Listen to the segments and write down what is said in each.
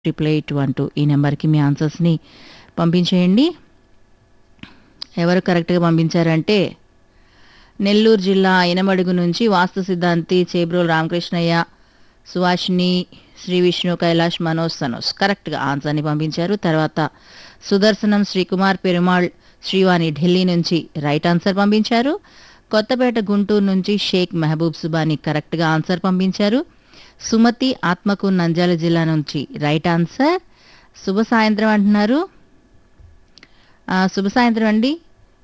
Triple eight one two ఈ నెంబర్కి మీ ఆన్సర్స్ని పంపించేయండి ఎవరు కరెక్ట్గా పంపించారంటే నెల్లూరు జిల్లా ఇనమడుగు నుంచి వాస్తు సిద్ధాంతి చేబ్రోలు రామకృష్ణయ్య సువాషిని శ్రీ విష్ణు కైలాష్ మనోజ్ సనోజ్ కరెక్ట్గా ఆన్సర్ని పంపించారు తర్వాత సుదర్శనం శ్రీకుమార్ పెరుమాళ్ శ్రీవాణి ఢిల్లీ నుంచి రైట్ ఆన్సర్ పంపించారు కొత్తపేట గుంటూరు నుంచి షేక్ మెహబూబ్ సుబాని కరెక్ట్గా ఆన్సర్ పంపించారు సుమతి ఆత్మకు నంద్యాల జిల్లా నుంచి రైట్ ఆన్సర్ శుభ సాయంత్రం అంటున్నారు ఆ, శుభ సాయంత్రం అండి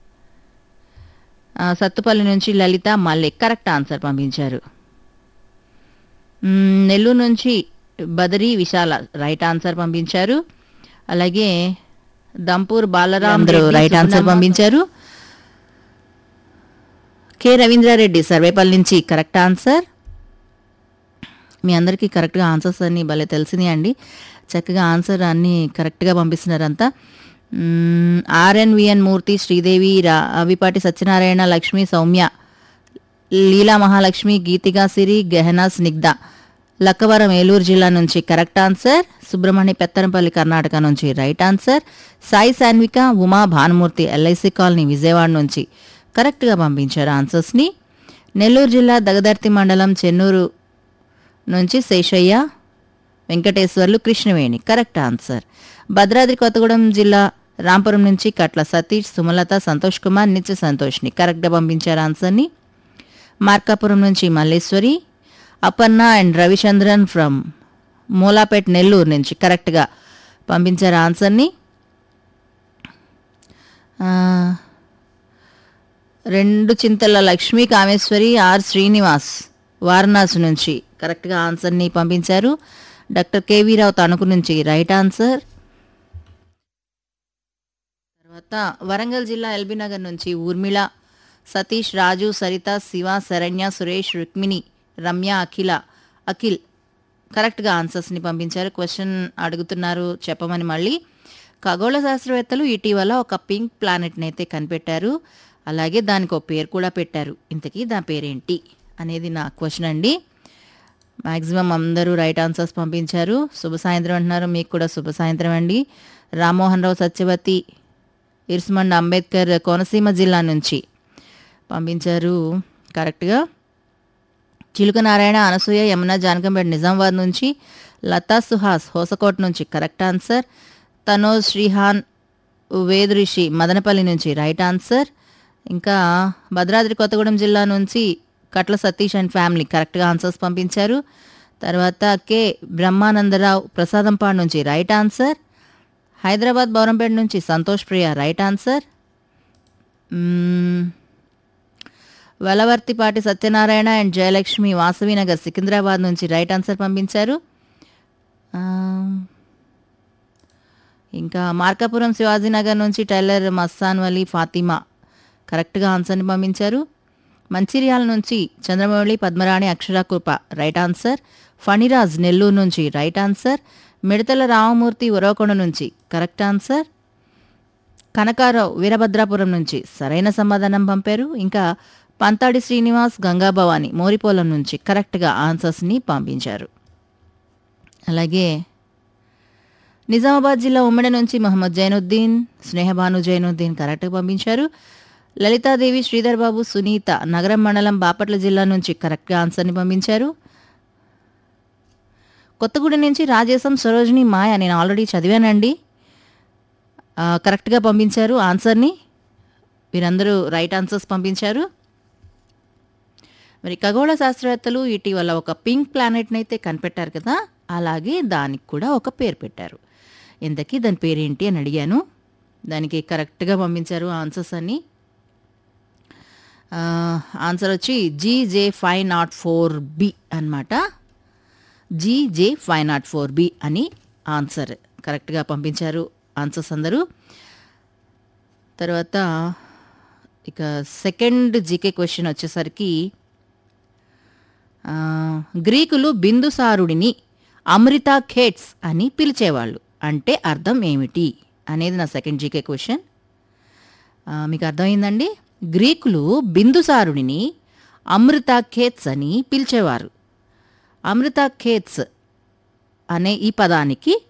ఆ, సత్తుపల్లి నుంచి లలిత మళ్ళీ కరెక్ట్ ఆన్సర్ పంపించారు మ్మ్, నెల్లూరు నుంచి బదరి విశాల రైట్ ఆన్సర్ పంపించారు అలాగే దంపూర్ బాలరామ్ అందరూ రెడ్డి, రైట్ ఆన్సర్ సుగుణమ్మ. పంపించారు కె రవీంద్రారెడ్డి సర్వేపల్లి నుంచి కరెక్ట్ ఆన్సర్ మీ అందరికీ కరెక్ట్గా ఆన్సర్స్ అన్ని భలే తెలిసినాయి అండి చక్కగా ఆన్సర్ అన్ని కరెక్ట్గా పంపిస్తున్నారంతా మ్మ్, ఆర్ఎన్విఎన్ మూర్తి శ్రీదేవి రా అవిపాటి సత్యనారాయణ లక్ష్మి సౌమ్య లీలా మహాలక్ష్మి గీతిగా సిరి గహనా స్నిగ్ధ లక్కవరం ఏలూరు జిల్లా నుంచి కరెక్ట్ ఆన్సర్ సుబ్రహ్మణ్య పెత్తనపల్లి కర్ణాటక నుంచి right answer Sai Sanvika Uma Bhanumurthy LIC colony Vijayawada నుంచి కరెక్ట్గా పంపించారు ఆన్సర్స్ని నెల్లూరు జిల్లా దగదర్తి మండలం చెన్నూరు నుంచి శేషయ్య వెంకటేశ్వర్లు కృష్ణవేణి కరెక్ట్ ఆన్సర్ భద్రాద్రి కొత్తగూడెం జిల్లా రాంపురం నుంచి కట్ల సతీష్ సుమలత సంతోష్ కుమార్ నిత్య సంతోష్ని కరెక్ట్గా పంపించారు ఆన్సర్ని మార్కాపురం నుంచి మల్లేశ్వరి అపర్ణ అండ్ రవిచంద్రన్ ఫ్రమ్ మూలాపేట్ నెల్లూరు నుంచి కరెక్ట్గా పంపించారు ఆన్సర్ని ఆ, రెండు చింతల లక్ష్మీ కామేశ్వరి ఆర్ శ్రీనివాస్ వారణాసి నుంచి కరెక్ట్గా ఆన్సర్ని పంపించారు డాక్టర్ కేవీ రావు తణుకు నుంచి రైట్ ఆన్సర్ తర్వాత వరంగల్ జిల్లా ఎల్బీ నగర్ నుంచి ఊర్మిళ సతీష్ రాజు సరిత శివ శరణ్య సురేష్ రుక్మిణి రమ్య అఖిల అఖిల్ కరెక్ట్గా ఆన్సర్స్ని పంపించారు క్వశ్చన్ అడుగుతున్నారు చెప్పమని మళ్ళీ ఖగోళ శాస్త్రవేత్తలు ఇటీవల ఒక పింక్ ప్లానెట్ని అయితే కనిపెట్టారు అలాగే దానికి ఒక పేరు కూడా పెట్టారు ఇంతకీ దాని పేరేంటి అనేది నా క్వశ్చన్ అండి మ్యాక్సిమం అందరూ రైట్ ఆన్సర్స్ పంపించారు శుభ సాయంత్రం అంటున్నారు మీకు కూడా శుభ సాయంత్రం అండి రామ్మోహన్ రావు సత్యవతి ఇర్స్మండ్ అంబేద్కర్ కోనసీమ జిల్లా నుంచి పంపించారు కరెక్ట్గా చిలుక నారాయణ అనసూయ యమున జానకంపేట నిజామాబాద్ నుంచి లతా సుహాస్ హోసకోట్ నుంచి కరెక్ట్ ఆన్సర్ తనోజ్ శ్రీహాన్ వేద్ రిషి మదనపల్లి నుంచి రైట్ ఆన్సర్ ఇంకా భద్రాద్రి కొత్తగూడెం జిల్లా నుంచి కట్ల సతీష్ అండ్ ఫ్యామిలీ కరెక్ట్గా ఆన్సర్స్ పంపించారు తర్వాత కె బ్రహ్మానందరావు ప్రసాదంపాడు నుంచి రైట్ ఆన్సర్ హైదరాబాద్ బౌరంపేట నుంచి సంతోష్ ప్రియ రైట్ ఆన్సర్ మ్మ్. వెలవర్తిపాటి సత్యనారాయణ అండ్ జయలక్ష్మి వాసవినగర్ సికింద్రాబాద్ నుంచి రైట్ ఆన్సర్ పంపించారు ఆ, ఇంకా మార్కాపురం శివాజీనగర్ నుంచి టైలర్ మస్తాన్ వలీ ఫాతిమా కరెక్ట్గా ఆన్సర్ని పంపించారు మంచిర్యాల నుంచి చంద్రమౌళి పద్మరాణి అక్షరాకృప రైట్ ఆన్సర్ ఫణిరాజ్ నెల్లూరు నుంచి రైట్ ఆన్సర్ మిడతల రామమూర్తి ఉరవకొండ నుంచి కరెక్ట్ ఆన్సర్ కనకారావు వీరభద్రాపురం నుంచి సరైన సమాధానం పంపారు ఇంకా పంతాడి శ్రీనివాస్ గంగాభవాని మోరిపోలం నుంచి కరెక్ట్గా ఆన్సర్స్ని పంపించారు అలాగే నిజామాబాద్ జిల్లా ఉమ్మడి నుంచి మహమ్మద్ జైనుద్దీన్ స్నేహబాను జైనుద్దీన్ కరెక్ట్గా పంపించారు లలితాదేవి శ్రీధర్ బాబు సునీత నగరం మండలం బాపట్ల జిల్లా నుంచి కరెక్ట్గా ఆన్సర్ని పంపించారు కొత్తగూడెం నుంచి రాజేశం సరోజిని మాయ నేను ఆల్రెడీ చదివానండి ఆ, కరెక్ట్గా పంపించారు ఆన్సర్ని వీరందరూ రైట్ ఆన్సర్స్ పంపించారు మరి ఖగోళ శాస్త్రవేత్తలు ఇటీవల ఒక పింక్ ప్లానెట్ని అయితే కనిపెట్టారు కదా అలాగే దానికి కూడా ఒక పేరు పెట్టారు ఇంతకీ దాని పేరేంటి అని అడిగాను దానికి కరెక్ట్గా పంపించారు ఆన్సర్స్ అన్ని ఆ, ఆన్సర్ వచ్చి GJ five not four B అనమాట GJ five not four B అని ఆన్సర్ కరెక్ట్గా పంపించారు ఆన్సర్స్ అందరూ తర్వాత ఇక సెకండ్ జీకే క్వశ్చన్ వచ్చేసరికి ఆ, గ్రీకులు బిందుసారుడిని అమృత ఖేట్స్ అని పిలిచేవాళ్ళు అంటే అర్థం ఏమిటి అనేది నా సెకండ్ జీకే క్వశ్చన్ ఆ, మీకు అర్థమైందండి గ్రీకులు బిందుసారుడిని అమృత ఖేత్స్ అని పిలిచేవారు అమృత ఖేత్స్ అనే ఈ పదానికి